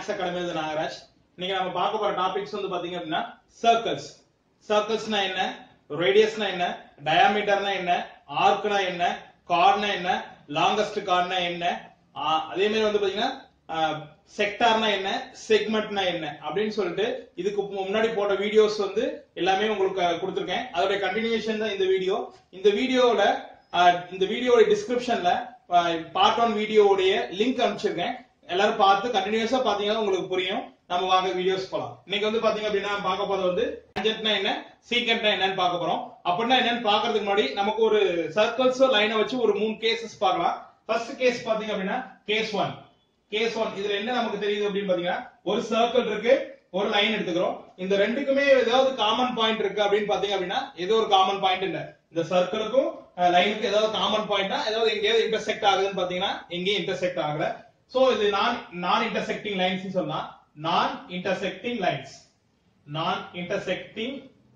maths academy வந்து நாகராஜ் இன்னைக்கு நம்ம பார்க்க போற டாபிக்ஸ் வந்து பாத்தீங்க அப்படின்னா சர்க்கிள்ஸ் சர்க்கிள்ஸ்னா என்ன ரேடியஸ்னா என்ன டயாமீட்டர்னா என்ன ஆர்க்னா என்ன கார்ட்னா என்ன லாங்கஸ்ட் கார்ட்னா என்ன ஆஹ் அதே மாதிரி வந்து பாத்தீங்கன்னா செக்டார்னா என்ன செக்மெண்ட்னா என்ன அப்படின்னு சொல்லிட்டு இதுக்கு முன்னாடி போட்ட வீடியோஸ் வந்து எல்லாமே உங்களுக்கு கொடுத்துருக்கேன் அதோட கண்டினியூஷன் தான் இந்த வீடியோ இந்த வீடியோல இந்த வீடியோட டிஸ்கிரிப்ஷன்ல பார்ட் ஒன் வீடியோவுடைய லிங்க் அனுப்பிச்சிருக்கேன் எல்லாரும் பார்த்து கண்டினியூஸா பாத்தீங்கன்னா உங்களுக்கு புரியும் நம்ம வாங்க வீடியோஸ் போலாம் இன்னைக்கு வந்து பாத்தீங்க அப்படின்னா பார்க்க போறது வந்து டேஞ்சன்ட்னா என்ன சீக்கண்ட்னா என்னன்னு பார்க்க போறோம் அப்படின்னா என்னன்னு பாக்குறதுக்கு முன்னாடி நமக்கு ஒரு சர்க்கிள்ஸோ லைனை வச்சு ஒரு மூணு கேசஸ் பார்க்கலாம் ஃபர்ஸ்ட் கேஸ் பாத்தீங்க அப்படின்னா கேஸ் ஒன் கேஸ் ஒன் இதுல என்ன நமக்கு தெரியுது அப்படின்னு பாத்தீங்கன்னா ஒரு சர்க்கிள் இருக்கு ஒரு லைன் எடுத்துக்கிறோம் இந்த ரெண்டுக்குமே ஏதாவது காமன் பாயிண்ட் இருக்கு அப்படின்னு பாத்தீங்க அப்படின்னா ஏதோ ஒரு காமன் பாயிண்ட் இல்ல இந்த சர்க்கிளுக்கும் லைனுக்கு ஏதாவது காமன் பாயிண்ட்னா ஏதாவது எங்கேயாவது இன்டர்செக்ட் ஆகுதுன்னு பாத்தீங்கன்னா எங்கேயும் இன்டர்செக்ட் ஆகல சோ இது நான் நான் இன்டர்செக்டிங் லைன்ஸ் சொல்லலாம் நான் இன்டர்செக்டிங் லைன்ஸ் நான் இன்டர்செக்டிங்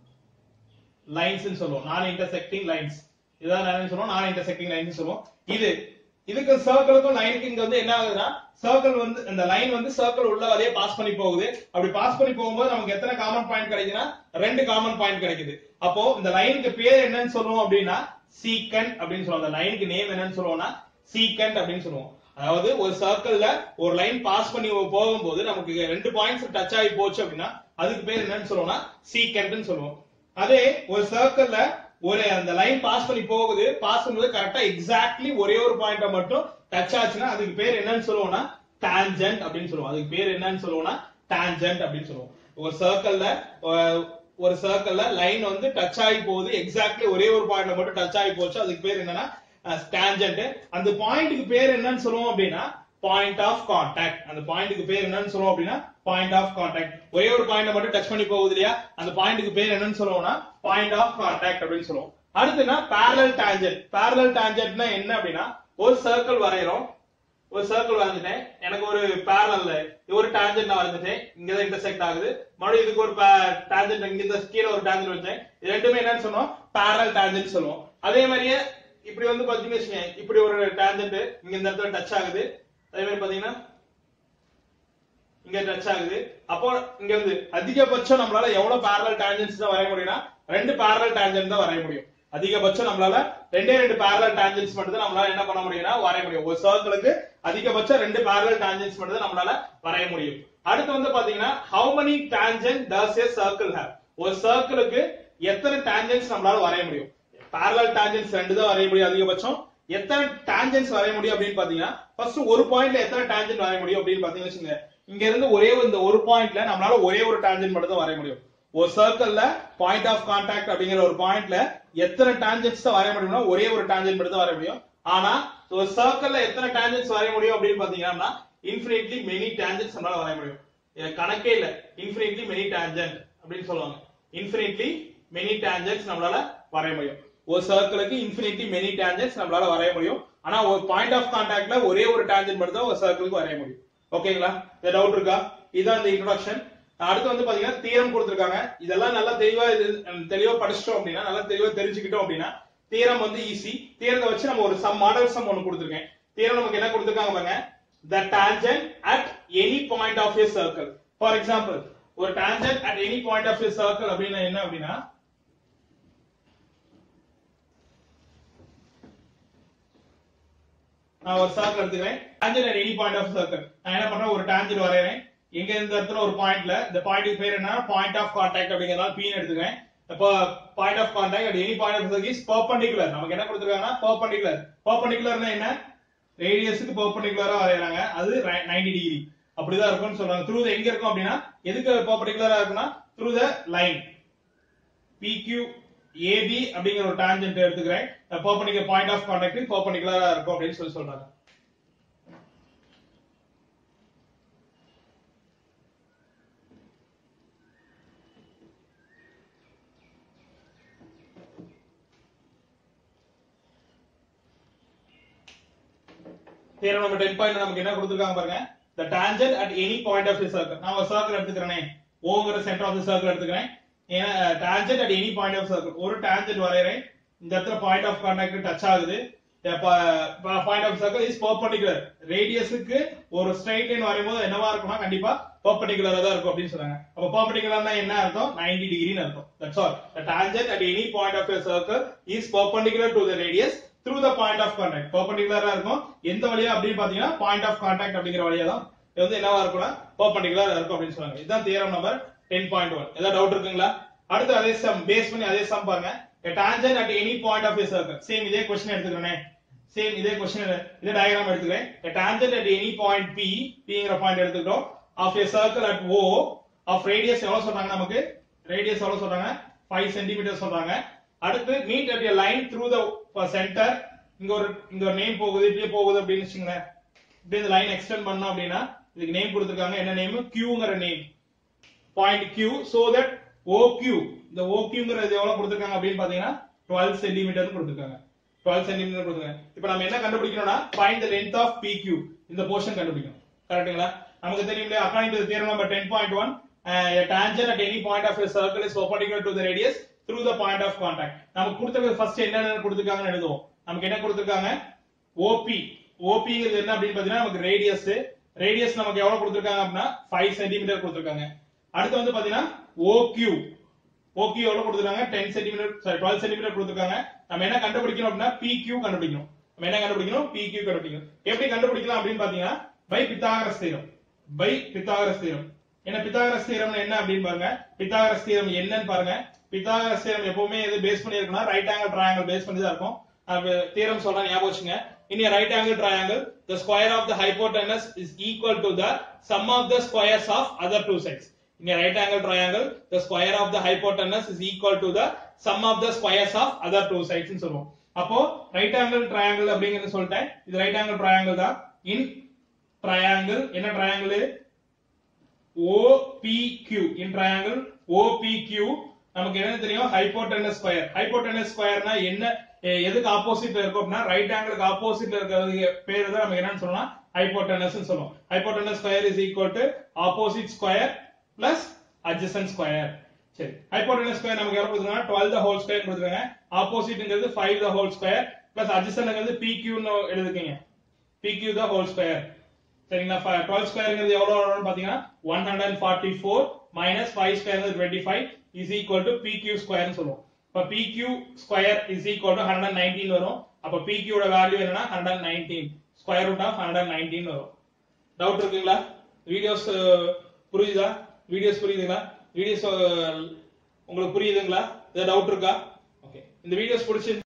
லைன்ஸ் சொல்லுவோம் நான் இன்டர்செக்டிங் லைன்ஸ் இதான் நான் சொல்லுவோம் நான் இன்டர்செக்டிங் லைன்ஸ் சொல்லுவோம் இது இதுக்கு சர்க்கிளுக்கும் லைனுக்கு இங்க வந்து என்ன ஆகுதுன்னா சர்க்கிள் வந்து இந்த லைன் வந்து சர்க்கிள் உள்ள வரையே பாஸ் பண்ணி போகுது அப்படி பாஸ் பண்ணி போகும்போது நமக்கு எத்தனை காமன் பாயிண்ட் கிடைக்குதுன்னா ரெண்டு காமன் பாயிண்ட் கிடைக்குது அப்போ இந்த லைனுக்கு பேர் என்னன்னு சொல்லுவோம் அப்படின்னா சீக்கண்ட் அப்படின்னு சொல்லுவோம் அந்த லைனுக்கு நேம் என்னன்னு சொல்லுவோம்னா சீக்கண்ட் அப்படின்னு சொல்லுவோம் அதாவது ஒரு சர்க்கிள்ல ஒரு லைன் பாஸ் பண்ணி போகும்போது நமக்கு ரெண்டு பாயிண்ட்ஸ் டச் ஆகி போச்சு அப்படின்னா அதுக்கு பேர் என்னன்னு சொல்லுவோம்னா சீக்கண்ட்னு சொல்லுவோம் அதே ஒரு சர்க்கிள்ல ஒரு அந்த லைன் பாஸ் பண்ணி போகுது பாஸ் பண்ணும்போது கரெக்டா எக்ஸாக்ட்லி ஒரே ஒரு பாயிண்ட மட்டும் டச் ஆச்சுன்னா அதுக்கு பேர் என்னன்னு சொல்லுவோம்னா டான்ஜென்ட் அப்படின்னு சொல்லுவோம் அதுக்கு பேர் என்னன்னு சொல்லுவோம்னா டான்ஜென்ட் அப்படின்னு சொல்லுவோம் ஒரு சர்க்கிள்ல ஒரு சர்க்கிள்ல லைன் வந்து டச் ஆகி போகுது எக்ஸாக்ட்லி ஒரே ஒரு பாயிண்ட்ல மட்டும் டச் ஆகி போச்சு அதுக்கு பேர் என்னன்னா டான்ஜென்ட் அந்த பாயிண்ட்க்கு பேர் என்னன்னு சொல்லுவோம் அப்படின்னா பாயிண்ட் ஆஃப் கான்டாக்ட் அந்த பாயிண்ட்க்கு பேர் என்னன்னு சொல்லுவோம் அப்படின்னா பாயிண்ட் ஆஃப் கான்டாக்ட் ஒரே ஒரு பாயிண்ட் மட்டும் டச் பண்ணி போகுது இல்லையா அந்த பாயிண்ட்க்கு பேர் என்னன்னு சொல்லுவோம்னா பாயிண்ட் ஆஃப் கான்டாக்ட் அப்படின்னு சொல்லுவோம் அடுத்துனா parallel tangent parallel tangentனா என்ன அப்படின்னா ஒரு சர்க்கிள் வரையறோம் ஒரு சர்க்கிள் வரைஞ்சிட்டேன் எனக்கு ஒரு பேரலல்ல ஒரு டான்ஜென்ட் நான் வரைஞ்சிட்டேன் இங்க தான் இன்டர்செக்ட் ஆகுது மறுபடியும் இதுக்கு ஒரு டான்ஜென்ட் இங்க இந்த கீழே ஒரு டான்ஜென்ட் வச்சேன் இது ரெண்டுமே என்னன்னு சொன்னோம் parallel tangent சொல்லுவோம் அதே மாதிரியே இப்படி வந்து பாத்தீங்கன்னு வச்சுக்கோங்க இப்படி ஒரு டான்ஜென்ட் இங்க இந்த இடத்துல டச் ஆகுது அதே மாதிரி பாத்தீங்கன்னா இங்க டச் ஆகுது அப்போ இங்க வந்து அதிகபட்சம் நம்மளால எவ்வளவு பேரலல் டான்ஜென்ட்ஸ் தான் வரைய முடியும்னா ரெண்டு பேரலல் டான்ஜென்ட் தான் வரைய முடியும் அதிகபட்சம் நம்மளால ரெண்டே ரெண்டு பேரலல் டான்ஜென்ட்ஸ் மட்டும் தான் நம்மளால என்ன பண்ண முடியும்னா வரைய முடியும் ஒரு சர்க்கிளுக்கு அதிகபட்சம் ரெண்டு பேரலல் டான்ஜென்ட்ஸ் மட்டும் தான் நம்மளால வரைய முடியும் அடுத்து வந்து பாத்தீங்கன்னா how many tangent does a circle have ஒரு சர்க்கிளுக்கு எத்தனை டான்ஜென்ட்ஸ் நம்மளால வரைய முடியும் பேரலல் டான்ஜென்ட்ஸ் ரெண்டு தான் வரைய முடியும் அதிகபட்சம் எத்தனை டான்ஜென்ட்ஸ் வரைய முடியும் அப்படின்னு பாத்தீங்கன்னா ஃபர்ஸ்ட் ஒரு பாயிண்ட்ல எத்தனை டான்ஜென்ட் வரைய முடியும் அப்படின்னு பாத்தீங்கன்னா வச்சுங்க இங்க இருந்து ஒரே இந்த ஒரு பாயிண்ட்ல நம்மளால ஒரே ஒரு டான்ஜென்ட் மட்டும் தான் வரைய முடியும் ஒரு சர்க்கிள்ல பாயிண்ட் ஆஃப் கான்டாக்ட் அப்படிங்கிற ஒரு பாயிண்ட்ல எத்தனை டான்ஜென்ட்ஸ் தான் வரைய முடியும்னா ஒரே ஒரு டான்ஜென்ட் மட்டும் தான் வரைய முடியும் ஆனா ஒரு சர்க்கிள்ல எத்தனை டான்ஜென்ட்ஸ் வரைய முடியும் அப்படின்னு பாத்தீங்கன்னா இன்ஃபினிட்லி மெனி டான்ஜென்ட்ஸ் நம்மளால வரைய முடியும் கணக்கே இல்ல இன்ஃபினிட்லி மெனி டான்ஜென்ட் அப்படின்னு சொல்லுவாங்க இன்ஃபினிட்லி மெனி டான்ஜென்ட்ஸ் நம்மளால வரைய முடியும் ஒரு சர்க்கிளுக்கு இன்ஃபினிட்டி மெனி டான்ஜென்ட்ஸ் நம்மளால வரைய முடியும் ஆனா ஒரு பாயிண்ட் ஆஃப் கான்டாக்ட்ல ஒரே ஒரு டான்ஜென்ட் மட்டும் தான் ஒரு சர்க்கிளுக்கு வரைய முடியும் ஓகேங்களா இந்த டவுட் இருக்கா இதான் இந்த இன்ட்ரோடக்ஷன் அடுத்து வந்து பாத்தீங்கன்னா தீரம் கொடுத்திருக்காங்க இதெல்லாம் நல்லா தெளிவா தெளிவா படிச்சிட்டோம் அப்படின்னா நல்லா தெளிவா தெரிஞ்சுக்கிட்டோம் அப்படின்னா தீரம் வந்து ஈஸி தீரத்தை வச்சு நம்ம ஒரு சம் மாடல் சம் ஒன்னு கொடுத்திருக்கேன் தீரம் நமக்கு என்ன கொடுத்திருக்காங்க பாருங்க the tangent at any point of a circle for example ஒரு tangent at any point of a circle அப்படின்னா என்ன அப்படின்னா நான் ஒரு சர்க்கிள் எடுத்துக்கிறேன் tangent at any point of circle நான் என்ன பண்றேன் ஒரு tangent வரையறேன் எங்க இந்த இடத்துல ஒரு பாயிண்ட்ல இந்த பாயிண்ட்க்கு பேர் என்ன பாயிண்ட் ஆஃப் கான்டாக்ட் அப்படிங்கறதால P ன்னு எடுத்துக்கிறேன் இப்போ point of contact at any point of circle is perpendicular நமக்கு என்ன கொடுத்திருக்காங்கன்னா perpendicular perpendicularனா என்ன ரேடியஸுக்கு பெர்பெண்டிகுலரா வரையறாங்க அது 90 டிகிரி அப்படிதான் இருக்கும்னு சொல்றாங்க த்ரூ எங்க இருக்கும் அப்படின்னா எதுக்கு பெர்பெண்டிகுலரா இருக்குன்னா through the line PQ AB அப்படிங்கிற ஒரு டான்ஜென்ட் எடுத்துக்கிறேன் பெர்பெண்டிகுலர் பாயிண்ட் ஆஃப் கான்டாக்ட் பெர்பெண்டிகுலரா இருக்கும் அப்படின்னு சொல்லி சொல்றாங்க தேர்வு நம்ம 10 பாயிண்ட் நமக்கு என்ன கொடுத்திருக்காங்க பாருங்க the tangent at any point of the circle நான் ஒரு சர்க்கிள் எடுத்துக்கிறேனே ஓங்கிற சென்டர் ஆஃப் தி சர்க்கிள் எடுத்துக்கிறேன் ஏன்னா tangent at any point of circle ஒரு tangent வரையறேன் இந்த இடத்துல பாயிண்ட் ஆஃப் கான்டாக்ட் டச் ஆகுது point of circle is perpendicular ரேடியஸுக்கு ஒரு ஸ்ட்ரைட் லைன் வரையும்போது என்னவா இருக்கும்னா கண்டிப்பா பெர்பெண்டிகுலரா தான் இருக்கும் அப்படின்னு சொல்றாங்க அப்ப பெர்பெண்டிகுலர்னா என்ன அர்த்தம் 90 டிகிரின்னு அர்த்தம் that's all the tangent at any point of a circle is perpendicular to the radius through the point of contact பெர்பெண்டிகுலரா இருக்கும் எந்த வழியா அப்படின்னு பாத்தீங்கன்னா பாயிண்ட் ஆஃப் கான்டாக்ட் அப்படிங்கிற வழியா தான் இது வந்து என்னவா இருக்கும்னா பெர்பெண்டிகுலரா இருக்கும் அப்படின்னு சொல்றாங்க இதுதான் தியரம் நம்பர் 10.1 ஏதாவது டவுட் இருக்குங்களா அடுத்து அதே சம் பேஸ் பண்ணி அதே சம் பாருங்க a tangent at any point of a circle same இதே क्वेश्चन எடுத்துக்கிறேனே சேம் இதே क्वेश्चन இதே டயகிராம் எடுத்துக்கிறேன் a tangent at any point p pங்கிற பாயிண்ட் எடுத்துக்கிறோம் of a circle at o of radius எவ்வளவு சொல்றாங்க நமக்கு radius எவ்வளவு சொல்றாங்க 5 சென்டிமீட்டர் சொல்றாங்க அடுத்து meet at a line through the center இங்க ஒரு இங்க ஒரு நேம் போகுது இப்படியே போகுது அப்படின்னு வச்சுங்களேன் இப்படி இந்த லைன் எக்ஸ்டெண்ட் பண்ணோம் அப்படின்னா இதுக்கு நேம் கொடுத்திருக்காங்க என்ன நேம் கியூங்கிற name point Q so that OQ இந்த OQங்கிறது எவ்வளவு கொடுத்திருக்காங்க அப்படின்னு பாத்தீங்கன்னா 12 சென்டிமீட்டர் கொடுத்திருக்காங்க 12 சென்டிமீட்டர் கொடுத்திருக்காங்க இப்போ நம்ம என்ன கண்டுபிடிக்கணும்னா find the length of PQ இந்த போர்ஷன் கண்டுபிடிக்கணும் கரெக்ட்டுங்களா நமக்கு தெரியும் இல்லையா according to the theorem number 10.1 uh, a tangent at any point of a circle is perpendicular to the radius through the point of contact நமக்கு கொடுத்திருக்கிறது ஃபர்ஸ்ட் என்னென்ன கொடுத்திருக்காங்கன்னு எழுதுவோம் நமக்கு என்ன கொடுத்திருக்காங்க OP OPங்கிறது என்ன அப்படின்னு பாத்தீங்கன்னா நமக்கு ரேடியஸ் ரேடியஸ் நமக்கு எவ்வளவு கொடுத்திருக்காங்க அப்படின்னா 5 சென்டிமீட்டர் கொடுத்திருக்காங்க அடுத்து வந்து பாத்தீங்கன்னா OQ OQ எவ்வளவு கொடுத்திருக்காங்க 10 சென்டிமீட்டர் சாரி 12 சென்டிமீட்டர் கொடுத்திருக்காங்க நம்ம என்ன கண்டுபிடிக்கணும் அப்படின்னா PQ கண்டுபிடிக்கணும் நம்ம என்ன கண்டுபிடிக்கணும் PQ கண்டுபிடிக்கணும் எப்படி கண்டுபிடிக்கலாம் அப்படின்னு பாத்தீங்கன்னா by Pythagoras theorem by Pythagoras theorem என்ன பித்தாகரஸ் தீரம் என்ன அப்படின்னு பாருங்க பித்தாகரஸ் தீரம் என்னன்னு பாருங்க பித்தாகரஸ் தீரம் எப்பவுமே எது பேஸ் பண்ணி இருக்குன்னா ரைட் ஆங்கிள் ட்ரையாங்கிள் பேஸ் பண்ணி தான் இருக்கும் தீரம் சொல்றேன் ஞாபகம் வச்சுங்க in a right angle triangle the square of the hypotenuse is equal to the sum of the squares of other two sides in a right angle triangle the square of the hypotenuse is equal to the sum of the squares of other two sides னு சொல்லுவோம் அப்போ right angle triangle அப்படிங்கறது சொல்லிட்டேன் இது right angle triangle தான் in triangle என்ன triangle OPQ in triangle OPQ நமக்கு என்ன தெரியும் ஹைப்போட்டனஸ் ஸ்கொயர் ஹைப்போட்டனஸ் ஸ்கொயர்னா என்ன எ- எதுக்கு ஆப்போசிட்ல இருக்கும் அப்படின்னா ரைட் ஆங்கிளுக்கு ஆப்போசிட்ல இருக்கிறது பேரு தான் நமக்கு என்னன்னு சொல்லலாம் ஹைப்போட்டனஸ் சொல்லுவோம் hypotenuse square is equal to opposite square plus adjacent square சரி ஹைப்போட்டனஸ் ஸ்கொயர் நமக்கு எவ்வளவு கொடுத்துருக்காங்க 12 the whole square கொடுத்துருக்காங்க ஆப்போசிட்ங்கிறது 5 the whole square பிளஸ் adjacentங்கிறது PQ ன்னு எழுதிருக்கீங்க PQ the whole square சரிங்களா ஃப- 12 ஸ்கொயர்ங்கிறது எவ்வளவு வரும்னு பாத்தீங்கன்னா 144 மைனஸ் 5 ஸ்கொயர்ங்கிறது 25 இஸ் ஈக்குவல் டு PQ ஸ்கொயர்னு சொல்லுவோம் இப்ப PQ square is equal to 119 வரும் அப்ப PQ ஓட வேல்யூ என்னன்னா 119 ஸ்கொயர் ரூட் ஆஃப் 119 வரும் டவுட் இருக்குங்களா வீடியோஸ் புரியுதா வீடியோஸ் புரியுதுங்களா வீடியோஸ் உங்களுக்கு புரியுதுங்களா ஏதாவது டவுட் இருக்கா ஓகே இந்த வீடியோஸ் பிடிச்சி